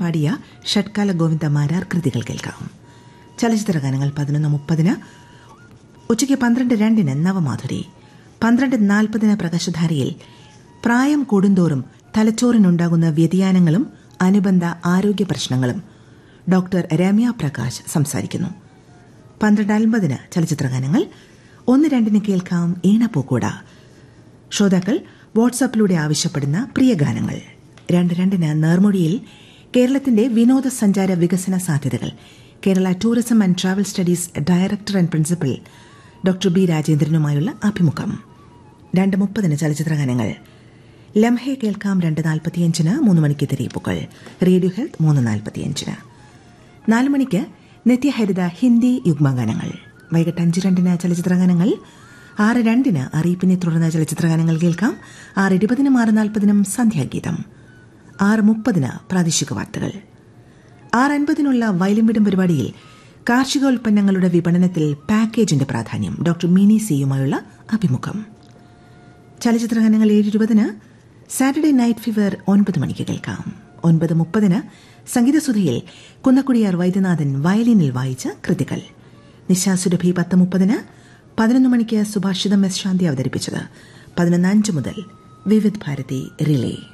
പാടിയ ഷഡ്കാല ഗോവിന്ദ മാരാർ കൃതികൾ കേൾക്കാം ചലച്ചിത്ര ഗാനങ്ങൾ പതിനൊന്ന് മുപ്പതിന് ഉച്ചയ്ക്ക് പന്ത്രണ്ട് രണ്ടിന് നവമാധുരി പന്ത്രണ്ട് നാൽപ്പതിന് പ്രകാശധാരയിൽ പ്രായം കൂടുന്തോറും തലച്ചോറിനുണ്ടാകുന്ന വ്യതിയാനങ്ങളും അനുബന്ധ ആരോഗ്യ പ്രശ്നങ്ങളും ഡോക്ടർ രമ്യ പ്രകാശ് സംസാരിക്കുന്നു പന്ത്രണ്ട് അൻപതിന് ചലച്ചിത്ര ഗാനങ്ങൾ ഒന്ന് രണ്ടിന് കേൾക്കാം ഈണപ്പൂക്കൂട ശ്രോതാക്കൾ വാട്സാപ്പിലൂടെ ആവശ്യപ്പെടുന്ന പ്രിയ ഗാനങ്ങൾ രണ്ട് രണ്ടിന് നേർമൊഴിയിൽ കേരളത്തിന്റെ വിനോദസഞ്ചാര വികസന സാധ്യതകൾ Kerala tourism and travel studies director and principal doctor B രാജേന്ദ്രനുമായുള്ള അഭിമുഖം രണ്ട് മുപ്പതിന് ചലച്ചിത്ര ഗാനങ്ങൾ ലംഹെ കേൾക്കാം രണ്ട് നാൽപ്പത്തിയഞ്ചിന് മൂന്ന് മണിക്ക് തിരിയിപ്പുകൾ റേഡിയോ ഹെൽത്ത് മൂന്ന് നാൽപ്പത്തിയഞ്ചിന് നാല് മണിക്ക് നിത്യഹരിത ഹിന്ദി യുഗ്മഗാനങ്ങൾ വൈകിട്ട് അഞ്ച് രണ്ടിന് ചലച്ചിത്ര ഗാനങ്ങൾ ആറ് രണ്ടിന് അറിയിപ്പിനെ തുടർന്ന് ചലച്ചിത്ര ഗാനങ്ങൾ കേൾക്കാം ആറ് ഇരുപതിനും ആറ് നാൽപ്പതിനും സന്ധ്യാഗീതം ആറ് മുപ്പതിന് പ്രാദേശിക വാർത്തകൾ ആറ് അൻപതിനുള്ള വയലിംവിടും പരിപാടിയിൽ കാർഷികോൽപ്പന്നങ്ങളുടെ വിപണനത്തിൽ പാക്കേജിന്റെ പ്രാധാന്യം ഡോക്ടർ മിനി സിയുമായുള്ള അഭിമുഖം ചലച്ചിത്ര ഗാനങ്ങൾ ഏഴ് ഇരുപതിന് സാറ്റർഡേ നൈറ്റ് ഫീവർ ഒൻപത് മണിക്ക് കേൾക്കാം ഒൻപത് മുപ്പതിന് സംഗീതസുധയിൽ കുന്നക്കുടിയാർ വൈദ്യനാഥൻ വയലിനിൽ വായിച്ച കൃതികൾ നിശാസുരഭി പത്ത് മുപ്പതിന് പതിനൊന്ന് മണിക്ക് സുഭാഷിതം എസ് ശാന്തി അവതരിപ്പിച്ചത് പതിനൊന്ന് അഞ്ച് മുതൽ വിവിധ് ഭാരതി റിലേ